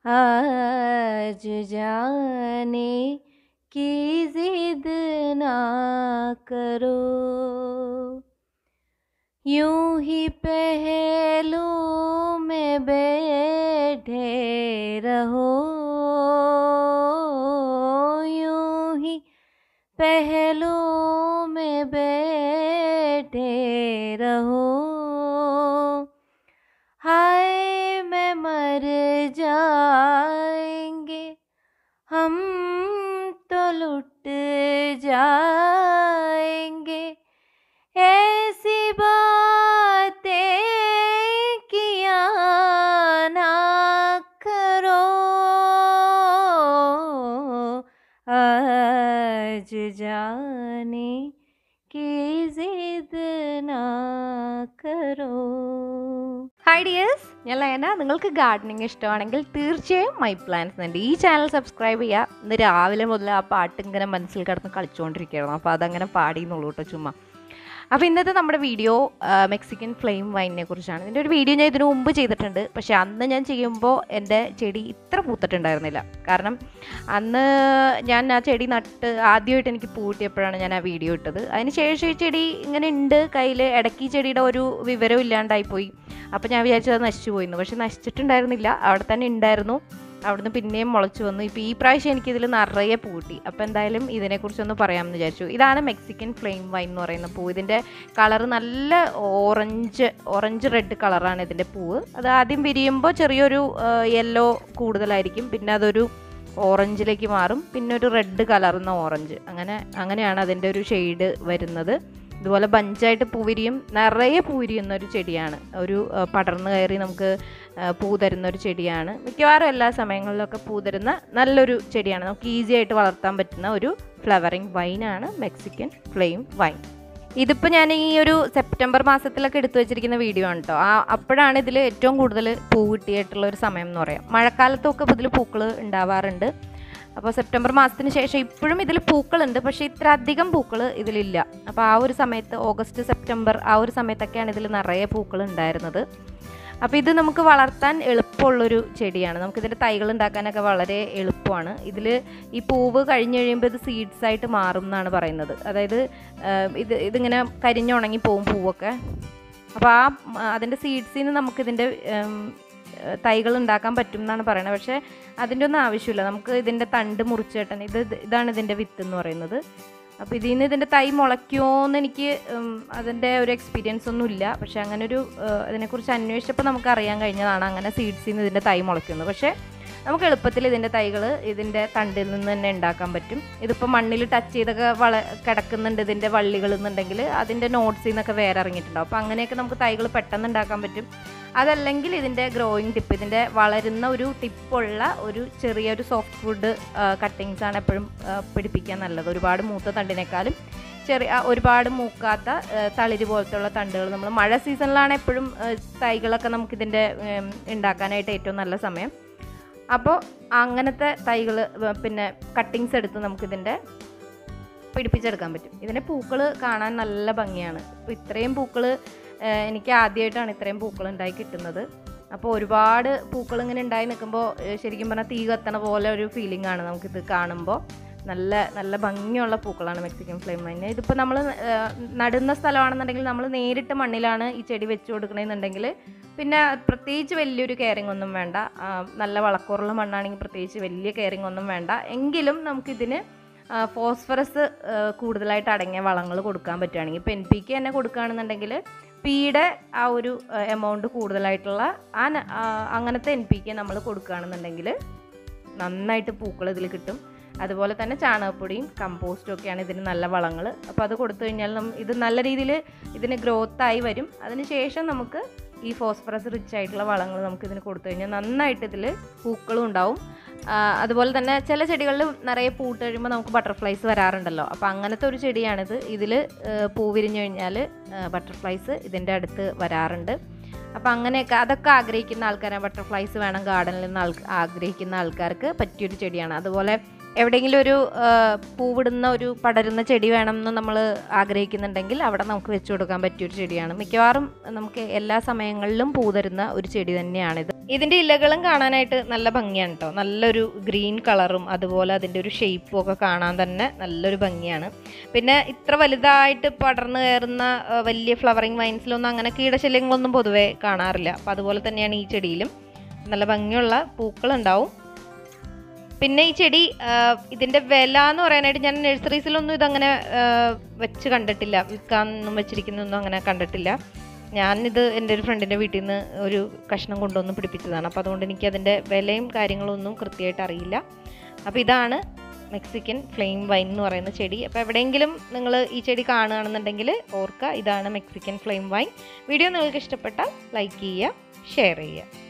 आज जाने की जिद ना करो यूं ही पहलू में बैठे रहो यूं ही पहलू में बैठे रहो हाय मैं मर जाएंगे हम तो लुट जाएंगे ऐसी बातें किया ना करो आज जाने की जिद ना करो ഹായ് ഡിയേഴ്സ് ഞാൻ ലയന നിങ്ങൾക്ക് ഗാർഡനിങ് ഇഷ്ടമാണെങ്കിൽ തീർച്ചയായും മൈ പ്ലാൻസ് ഉണ്ട് ഈ ചാനൽ സബ്സ്ക്രൈബ് ചെയ്യുക ഇന്ന് രാവിലെ മുതൽ ആ പാട്ട് ഇങ്ങനെ മനസ്സിൽ കിടന്ന് കളിച്ചുകൊണ്ടിരിക്കുകയായിരുന്നു അപ്പോൾ അതങ്ങനെ പാടിയെന്നുള്ളൂ കേട്ടോ ചുമ്മാ അപ്പോൾ ഇന്നത്തെ നമ്മുടെ വീഡിയോ മെക്സിക്കൻ ഫ്ലെയിം വൈനിനെ കുറിച്ചാണ് ഇതിൻ്റെ ഒരു വീഡിയോ ഞാൻ ഇതിനു മുമ്പ് ചെയ്തിട്ടുണ്ട് പക്ഷേ അന്ന് ഞാൻ ചെയ്യുമ്പോൾ എൻ്റെ ചെടി ഇത്ര പൂത്തിട്ടുണ്ടായിരുന്നില്ല കാരണം അന്ന് ഞാൻ ആ ചെടി നട്ട് ആദ്യമായിട്ട് എനിക്ക് പൂട്ടിയപ്പോഴാണ് ഞാൻ ആ വീഡിയോ ഇട്ടത് അതിന് ശേഷം ഈ ചെടി ഇങ്ങനെ ഉണ്ട് കയ്യിൽ ഇടയ്ക്ക് ഈ ചെടിയുടെ ഒരു വിവരവും ഇല്ലാണ്ടായിപ്പോയി അപ്പോൾ ഞാൻ വിചാരിച്ചത് അത് നശിച്ചു പോയിരുന്നു പക്ഷെ നശിച്ചിട്ടുണ്ടായിരുന്നില്ല അവിടെ തന്നെ ഉണ്ടായിരുന്നു അവിടുന്ന് പിന്നെയും മുളച്ചു വന്നു ഇപ്പോൾ ഈ പ്രാവശ്യം എനിക്കിതിൽ നിറയെ പൂട്ടി അപ്പോൾ എന്തായാലും ഇതിനെക്കുറിച്ചൊന്ന് പറയാമെന്ന് വിചാരിച്ചു ഇതാണ് മെക്സിക്കൻ ഫ്ലെയിം വൈൻ എന്ന് പറയുന്ന പൂ ഇതിൻ്റെ കളർ നല്ല ഓറഞ്ച് ഓറഞ്ച് റെഡ് കളറാണ് ഇതിൻ്റെ പൂവ് അത് ആദ്യം വിരിയുമ്പോൾ ചെറിയൊരു യെല്ലോ കൂടുതലായിരിക്കും പിന്നെ അതൊരു ഓറഞ്ചിലേക്ക് മാറും പിന്നെ ഒരു റെഡ് കലർന്ന ഓറഞ്ച് അങ്ങനെ അങ്ങനെയാണ് അതിൻ്റെ ഒരു ഷെയ്ഡ് വരുന്നത് ഇതുപോലെ ബഞ്ചായിട്ട് പൂവിരിയും നിറയെ പൂവിരിയുന്ന ഒരു ചെടിയാണ് ഒരു ആ, പടർന്ന് കയറി നമുക്ക് ആ, പൂ തരുന്ന ഒരു ചെടിയാണ് മിക്കവാറും എല്ലാ സമയങ്ങളിലൊക്കെ പൂ തരുന്ന നല്ലൊരു ചെടിയാണ് നമുക്ക് ഈസി ആയിട്ട് വളർത്താൻ പറ്റുന്ന ഒരു ഫ്ലവറിങ് വൈനാണ് മെക്സിക്കൻ ഫ്ലെയിം വൈൻ ഇതിപ്പോൾ ഞാൻ ഈ ഒരു സെപ്റ്റംബർ മാസത്തിലൊക്കെ എടുത്തു വെച്ചിരിക്കുന്ന വീഡിയോ ആണ് കേട്ടോ ആ അപ്പോഴാണ് ഇതിൽ ഏറ്റവും കൂടുതൽ പൂ കിട്ടിയിട്ടുള്ള ഒരു സമയം എന്ന് പറയാം മഴക്കാലത്തൊക്കെ ഇതിൽ പൂക്കൾ ഉണ്ടാവാറുണ്ട് അപ്പോൾ സെപ്റ്റംബർ മാസത്തിന് ശേഷം ഇപ്പോഴും ഇതിൽ പൂക്കളുണ്ട് പക്ഷേ ഇത്ര അധികം പൂക്കൾ ഇതിലില്ല അപ്പോൾ ആ ഒരു സമയത്ത് ഓഗസ്റ്റ് സെപ്റ്റംബർ ആ ഒരു സമയത്തൊക്കെയാണ് ഇതിൽ നിറയെ പൂക്കൾ ഉണ്ടായിരുന്നത് അപ്പോൾ ഇത് നമുക്ക് വളർത്താൻ എളുപ്പമുള്ളൊരു ചെടിയാണ് നമുക്കിതിൻ്റെ തൈകൾ ഉണ്ടാക്കാനൊക്കെ വളരെ എളുപ്പമാണ് ഇതിൽ ഈ പൂവ് കഴിഞ്ഞ് കഴിയുമ്പോൾ ഇത് സീഡ്സ് ആയിട്ട് മാറും എന്നാണ് പറയുന്നത് അതായത് ആ, ഇത് ഇതിങ്ങനെ കരിഞ്ഞുണങ്ങി പോവും പൂവൊക്കെ അപ്പോൾ ആ അതിൻ്റെ സീഡ്സിൽ നിന്ന് നമുക്കിതിൻ്റെ തൈകൾ ഉണ്ടാക്കാൻ പറ്റും എന്നാണ് പറയുന്നത് പക്ഷേ അതിൻ്റെ ഒന്നും ആവശ്യമില്ല നമുക്ക് ഇതിൻ്റെ തണ്ട് മുറിച്ചേട്ടൻ ഇത് ഇത് ഇതാണ് ഇതിൻ്റെ വിത്ത് എന്ന് പറയുന്നത് അപ്പോൾ ഇതിൽ നിന്ന് ഇതിൻ്റെ തൈ മുളയ്ക്കുമോ എന്ന് എനിക്ക് ഉം, അതിൻ്റെ ഒരു എക്സ്പീരിയൻസ് ഒന്നും ഇല്ല പക്ഷേ അങ്ങനെ ഒരു ഏഹ്, അതിനെക്കുറിച്ച് അന്വേഷിച്ചപ്പോൾ നമുക്ക് അറിയാൻ കഴിഞ്ഞതാണ് അങ്ങനെ സീഡ്സിൽ നിന്ന് ഇതിൻ്റെ തൈ മുളയ്ക്കുന്നത് പക്ഷേ നമുക്ക് എളുപ്പത്തിൽ ഇതിൻ്റെ തൈകൾ ഇതിൻ്റെ തണ്ടിൽ നിന്ന് തന്നെ ഉണ്ടാക്കാൻ പറ്റും ഇതിപ്പോൾ മണ്ണിൽ ടച്ച് ചെയ്തൊക്കെ വള കിടക്കുന്നുണ്ട് ഇതിൻ്റെ വള്ളികൾ എന്നുണ്ടെങ്കിൽ അതിൻ്റെ നോട്ട്സിൽ നിന്നൊക്കെ വേറെ ഇറങ്ങിയിട്ടുണ്ടാവും അപ്പോൾ അങ്ങനെയൊക്കെ നമുക്ക് തൈകൾ പെട്ടെന്ന് ഉണ്ടാക്കാൻ പറ്റും അതല്ലെങ്കിൽ ഇതിൻ്റെ ഗ്രോയിങ് ടിപ്പ് ഇതിൻ്റെ വളരുന്ന ഒരു ടിപ്പുള്ള ഒരു ചെറിയൊരു സോഫ്റ്റ് ഫുഡ് കട്ടിങ്സ് ആണ് എപ്പോഴും ആ, പിടിപ്പിക്കാൻ നല്ലത് ഒരുപാട് മൂത്ത തണ്ടിനേക്കാളും ചെറിയ ആ, ഒരുപാട് മൂക്കാത്ത ആ, തളിര് പോലത്തുള്ള തണ്ടുകൾ നമ്മൾ മഴ സീസണിലാണ് എപ്പോഴും ആ, തൈകളൊക്കെ നമുക്കിതിൻ്റെ ഉം, ഉണ്ടാക്കാനായിട്ട് ഏറ്റവും നല്ല സമയം അപ്പോൾ അങ്ങനത്തെ തൈകൾ പിന്നെ കട്ടിങ്സ് എടുത്ത് നമുക്കിതിൻ്റെ പിടിപ്പിച്ചെടുക്കാൻ പറ്റും ഇതിൻ്റെ പൂക്കൾ കാണാൻ നല്ല ഭംഗിയാണ് അപ്പോൾ ഇത്രയും പൂക്കൾ എനിക്ക് ആദ്യമായിട്ടാണ് ഇത്രയും പൂക്കൾ ഉണ്ടായി കിട്ടുന്നത് അപ്പോൾ ഒരുപാട് പൂക്കൾ ഇങ്ങനെ ഉണ്ടായി നിൽക്കുമ്പോൾ ശരിക്കും പറഞ്ഞാൽ തീ കത്തണ പോലെ ഒരു ഫീലിംഗ് ആണ് നമുക്കിത് കാണുമ്പോൾ നല്ല നല്ല ഭംഗിയുള്ള പൂക്കളാണ് മെക്സിക്കൻ ഫ്ലെയിം വൈന് ഇതിപ്പോൾ നമ്മൾ നടുന്ന സ്ഥലമാണെന്നുണ്ടെങ്കിൽ നമ്മൾ നേരിട്ട് മണ്ണിലാണ് ഈ ചെടി വെച്ച് കൊടുക്കണമെന്നുണ്ടെങ്കിൽ പിന്നെ പ്രത്യേകിച്ച് വലിയൊരു കെയറിങ് ഒന്നും വേണ്ട ആ, നല്ല വളക്കൂറുള്ള മണ്ണാണെങ്കിൽ പ്രത്യേകിച്ച് വലിയ കെയറിങ് ഒന്നും വേണ്ട എങ്കിലും നമുക്കിതിന് ഫോസ്ഫറസ് കൂടുതലായിട്ട് അടങ്ങിയ വളങ്ങൾ കൊടുക്കാൻ പറ്റുകയാണെങ്കിൽ ഇപ്പോൾ എൻ പി കെ തന്നെ കൊടുക്കുകയാണെന്നുണ്ടെങ്കിൽ പിയുടെ ആ ഒരു എമൗണ്ട് കൂടുതലായിട്ടുള്ള ആ ന- ആ, അങ്ങനത്തെ എൻ പി കെ നമ്മൾ കൊടുക്കുകയാണെന്നുണ്ടെങ്കിൽ നന്നായിട്ട് പൂക്കൾ ഇതിൽ കിട്ടും അതുപോലെ തന്നെ ചാണകപ്പൊടിയും കമ്പോസ്റ്റും ഒക്കെയാണ് ഇതിന് നല്ല വളങ്ങൾ അപ്പോൾ അത് കൊടുത്തു കഴിഞ്ഞാൽ നം ഇത് നല്ല രീതിയിൽ ഇതിന് ഗ്രോത്ത് ആയി വരും അതിനുശേഷം നമുക്ക് ഈ ഫോസ്ഫറസ് റിച്ച് ആയിട്ടുള്ള വളങ്ങൾ നമുക്ക് ഇതിന് കൊടുത്തു കഴിഞ്ഞാൽ നന്നായിട്ട് ഇതിൽ പൂക്കളും ഉണ്ടാവും ആ, അതുപോലെ തന്നെ ചില ചെടികളിൽ നിറയെ പൂട്ട് കഴിയുമ്പോൾ നമുക്ക് ബട്ടർഫ്ലൈസ് വരാറുണ്ടല്ലോ അപ്പോൾ അങ്ങനത്തെ ഒരു ചെടിയാണിത് ഇതിൽ പൂ വിരിഞ്ഞു കഴിഞ്ഞാൽ ബട്ടർഫ്ലൈസ് ഇതിൻ്റെ അടുത്ത് വരാറുണ്ട് അപ്പോൾ അങ്ങനെയൊക്കെ അതൊക്കെ ആഗ്രഹിക്കുന്ന ആൾക്കാരെ ബട്ടർഫ്ലൈസ് വേണം ഗാർഡനിൽ നിന്ന് ആൾ ആഗ്രഹിക്കുന്ന ആൾക്കാർക്ക് പറ്റിയൊരു ചെടിയാണ് അതുപോലെ എവിടെയെങ്കിലും ഒരു ആ, പൂവിടുന്ന ഒരു പടരുന്ന ചെടി വേണം എന്ന് നമ്മൾ ആഗ്രഹിക്കുന്നുണ്ടെങ്കിൽ അവിടെ നമുക്ക് വെച്ച് കൊടുക്കാൻ പറ്റിയൊരു ചെടിയാണ് മിക്കവാറും നമുക്ക് എല്ലാ സമയങ്ങളിലും പൂ തരുന്ന ഒരു ചെടി തന്നെയാണിത് ഇതിൻ്റെ ഇലകളും കാണാനായിട്ട് നല്ല ഭംഗിയാണ് കേട്ടോ നല്ലൊരു ഗ്രീൻ കളറും അതുപോലെ അതിൻ്റെ ഒരു ഷേപ്പും ഒക്കെ കാണാൻ തന്നെ നല്ലൊരു ഭംഗിയാണ് പിന്നെ ഇത്ര വലുതായിട്ട് പടർന്നു കയറുന്ന ആ, വലിയ ഫ്ലവറിങ് വൈൻസിലൊന്നും അങ്ങനെ കീടശല്യങ്ങളൊന്നും പൊതുവേ കാണാറില്ല അപ്പോൾ അതുപോലെ തന്നെയാണ് ഈ ചെടിയിലും നല്ല ഭംഗിയുള്ള പൂക്കളുണ്ടാവും പിന്നെ ഈ ചെടി ആ, ഇതിൻ്റെ വില എന്ന് പറയാനായിട്ട് ഞാൻ നഴ്സറീസിലൊന്നും ഇതങ്ങനെ ആ, വെച്ച് കണ്ടിട്ടില്ല വിൽക്കാനൊന്നും വെച്ചിരിക്കുന്നൊന്നും അങ്ങനെ കണ്ടിട്ടില്ല ഞാനിത് എൻ്റെ ഒരു ഫ്രണ്ടിൻ്റെ വീട്ടിൽ നിന്ന് ഒരു കഷ്ണം കൊണ്ടുവന്ന് പിടിപ്പിച്ചതാണ് അപ്പോൾ അതുകൊണ്ട് എനിക്ക് അതിൻ്റെ വിലയും കാര്യങ്ങളൊന്നും കൃത്യമായിട്ട് അറിയില്ല അപ്പോൾ ഇതാണ് മെക്സിക്കൻ ഫ്ലെയിം വൈൻ എന്ന് പറയുന്ന ചെടി അപ്പോൾ എവിടെയെങ്കിലും നിങ്ങൾ ഈ ചെടി കാണുകയാണെന്നുണ്ടെങ്കിൽ ഓർക്കുക ഇതാണ് മെക്സിക്കൻ ഫ്ലെയിം വൈൻ വീഡിയോ നിങ്ങൾക്ക് ഇഷ്ടപ്പെട്ടാൽ ലൈക്ക് ചെയ്യുക ഷെയർ ചെയ്യുക